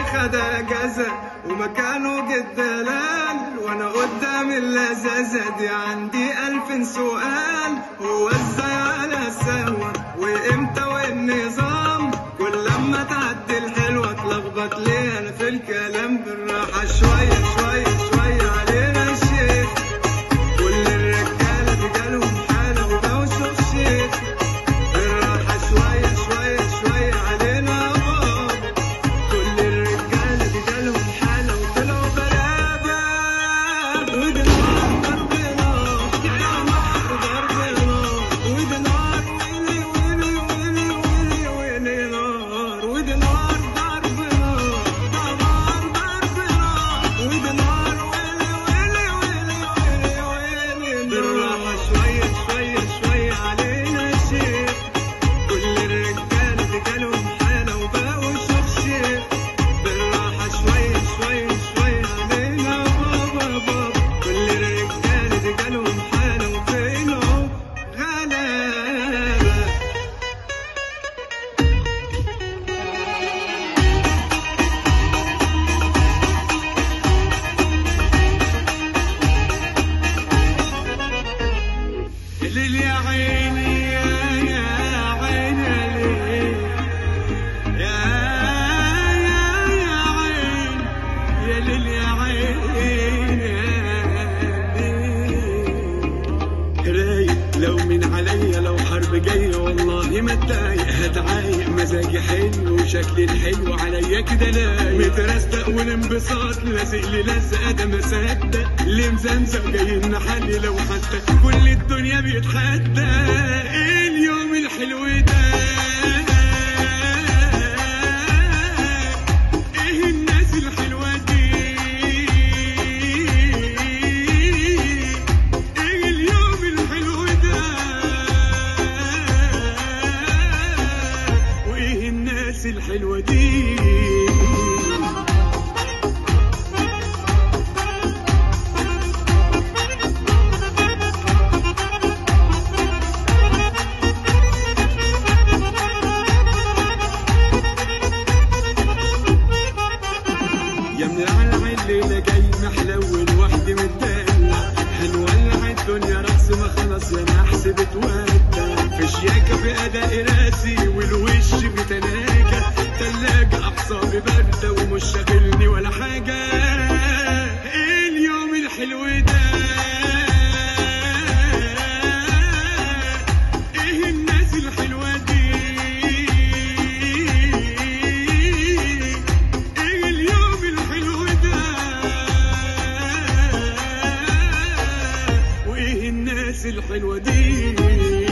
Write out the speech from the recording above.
خد اجازة ومكانه جد دلال وانا قدام اللذاذة دي عندي الف سؤال هو ازاي على سوا وامتى والنظام كل لما تعدي الحلوة اتلخبط ليه انا في الكلام بالراحة شوية شوية شوية علينا الشيخ كل الرجالة دي جالهم حالة وبوسوا الشيخ بالراحة شوية شوية شوية علينا يا بابا كل الرجالة دي جالهم حالة وطلعوا بلابة وده نار ضرب نار يا نار ضرب نار وده نار ويلي ويلي ويلي ويلي ويلي نار وده نار ضرب نار ده نار ضرب نار وده نار ويلي ويلي ويلي ويلي ويلي بالراحة شوية شوية شوية علينا شيخ كل الرجالة دي جالهم حالة وبقوا شخشيخ بالراحة شوية شوية شوية علينا بابا بابا كل الرجالة دي جالهم حالة وفينهم غلابة ليل يا عيني يا يا عيني ليل يا يا يا عين يا ليل يا عين رايق لو من عليا لو حرب جاية والله ما اتضايق هتعايق مزاجي حلو وشكلي الحلو عليا كده لايق مترستق والانبساط لازق لي لزقة ده ما صدق اللي مزمزق جاي نحلي لو حتى كل الدنيا بيتحدى إيه اليوم الحلو ده ايه الناس الحلوة دي ايه اليوم الحلو ده وايه الناس الحلوة دي يا منعلع الليلة جاي محلول وحدي متدلع هنولع الدنيا رقص ما خلاص يا نحس بتودع في شياكة في أداء راسي والوش بتناجة تلاجة أعصابي باردة ومش شاغلني ولا حاجة إيه اليوم الحلو ده إيه الناس الحلوة دي ايه اليوم الحلو ده وايه الناس الحلوه دي